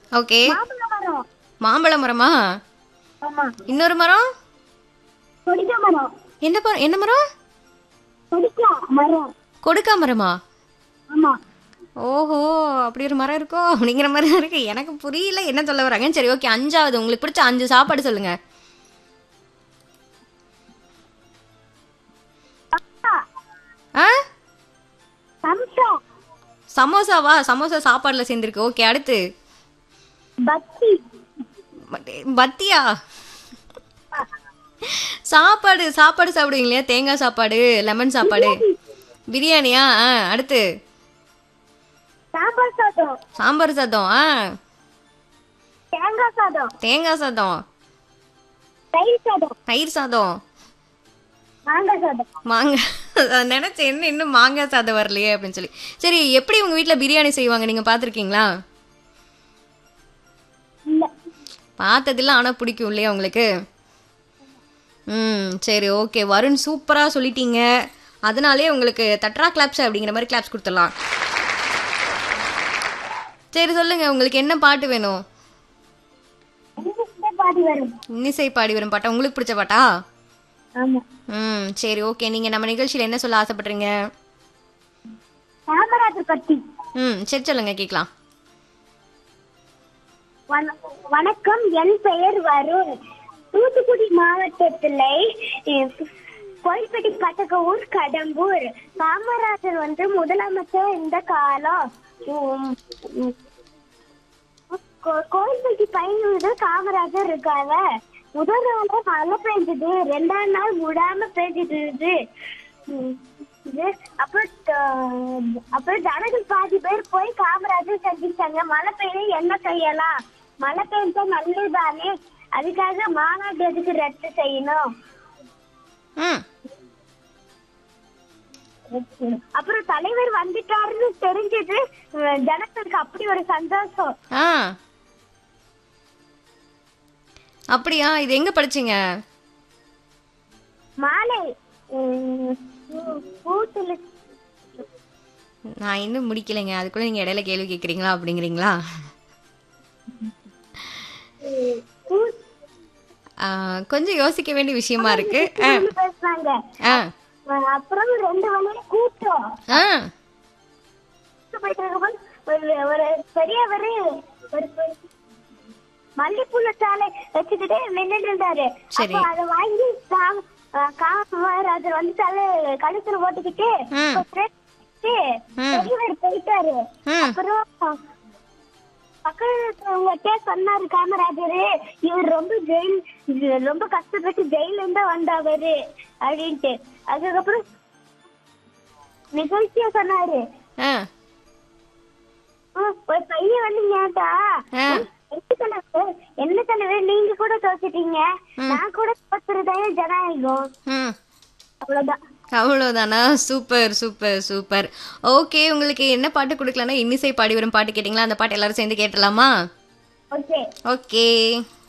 Okay மாம்பழ மரம் மாம்பழ மரமா ஆமா இன்னொரு மரம் கொடிக்கா மரம் என்ன மரம் என்ன மரம் கொடிக்கா மரம் கொடுக்கா மரமா ஆமா ஓஹோ அப்படி ஒரு மரம் இருக்கோ அப்படிங்கிற மாதிரி தான் இருக்கு எனக்கு புரியல என்ன சொல்ல வராங்க சரி ஓகே அஞ்சாவது உங்களுக்கு பிடிச்ச அஞ்சு சாப்பாடு சொல்லுங்க ஆ சம்சா சமோசாவா சமோசா சாப்பாடுல சேர்ந்துருக்கு ஓகே அடுத்து பத்தி பட்- பத்தியா சாப்பாடு சாப்பாடு சாப்பிடுவீங்க இல்லையா தேங்காய் சாப்பாடு லெமன் சாப்பாடு பிரியாணியா ஆ அடுத்து சாம்பார் சாதம் சாம்பார் சாதம் ஆ தேங்காய் சாதம் தேங்காய் சாதம் தயிர் சாதம் தயிர் சாதம் மாங்காய் சாதம் மாங்காய் நினைச்சேன் என்ன இன்னும் மாங்காய் சாதம் வரலையே அப்படின்னு சொல்லி சரி எப்படி உங்க வீட்ல பிரியாணி செய்வாங்க நீங்க பார்த்துருக்கீங்களா இல்ல பார்த்ததில்ல ஆனா பிடிக்கும் இல்லையா உங்களுக்கு ம் சரி ஓகே வருண் சூப்பரா சொல்லிட்டீங்க அதனாலே உங்களுக்கு தட்ரா கிளாப்ஸ் அப்படிங்கிற மாதிரி கிளாப்ஸ் கொடுத்துடலாம் சரி சொல்லுங்க உங்களுக்கு என்ன பாட்டு வேணும் எனக்கு இந்த பாதி வரும் இன்னிசை பாடி வரும் பாட்டா உங்களுக்கு பிடிச்ச பாட்டா ஆமா ம் சரி ஓகே நீங்க நம்ம நிகழ்ச்சியில என்ன சொல்ல ஆசைப்படுறீங்க காமராஜர் பத்தி ம் சரி சொல்லுங்க கேட்கலாம் வண- வணக்கம் என் பெயர் வருண் தூத்துக்குடி மாவட்டத்துல அஹ், கோயில்பட்டி பட்டகவூர் கடம்பூர் காமராஜர் வந்து முதலமைச்சர் இந்த காலம் உம், உம், கோ- கோயில்பட்டி பையன் காமராஜர் இருக்காங்க முதல் நாள் மழை பெஞ்சது ரெண்டாம் நாள் விடாம பெஞ்சிட்டு இருந்தது உம், இது அப்புறம் த- அப்புறம் ஜனங்கள் பாதி பேர் போய் காமராஜர் சந்திச்சாங்க மழை பெய்ய என்ன செய்யலாம் மழை பெய்ஞ்சா நல்லதுதானே அதுக்காக மாநாடு எதுக்கு ரத்து செய்யணும் ம் அப்புறம் தலைவர் வந்துட்டாருன்னு தெரிஞ்சது அஹ் ஜனங்களுக்கு அப்படி ஒரு சந்தோஷம் ஆ அப்படியா இது எங்க படிச்சீங்க மாலை உம், பூ- பூத்துல நான் இன்னும் முடிக்கலைங்க அதுக்குள்ள நீங்க இடையில கேள்வி கேக்குறீங்களா அப்படிங்கிறீங்களா பூ- ஆ, கொஞ்சம் யோசிக்க வேண்டிய விஷயமா இருக்கு ஆ பேசுனாங்க ஆ அஹ் அப்புறம் ரெண்டு மணி கூட்டம் ஆ போயிட்டு இருக்கும்போது ஒரு ஒரு பெரியவர் ஒரு பெ- மல்லிப்பூல சாலை வச்சுக்கிட்டு நின்னுட்டு இருந்தாரு சரி. அப்ப அதை வாங்கி காம- அஹ் காமராஜர் வந்து தலை கழுத்துல போட்டுக்கிட்டு ம். கொஞ்சம் ம். பெரியவர் போயிட்டாரு ம் அப்புறம் பக்கத்துவங்கிட்டே சொன்னாரு காமராஜர் இவர் ரொம்ப ஜெயில் ரொம்ப கஷ்டப்பட்டு ஜெயில இருந்தா வந்தவரு அப்படின்ட்டு அதுக்கப்புறம் நிகழ்ச்சியா சொன்னாரு ஆ ஆ, ஒரு பையன் வந்து கேட்டா ஆ. என்ன தலைவர் என்ன தலைவர் நீங்க கூட தோத்துட்டீங்க நான் கூட தோத்துறதே ஜனநாயகம் ம் அவ்வளவுதான் அவ்வளோதானா சூப்பர் சூப்பர் சூப்பர் ஓகே உங்களுக்கு என்ன பாட்டு கொடுக்கலன்னா இன்னிசை பாடி வரும் பாட்டு கேட்டிங்களா அந்த பாட்டு எல்லாரும் சேர்ந்து கேட்டலாமா ஓகே ஓகே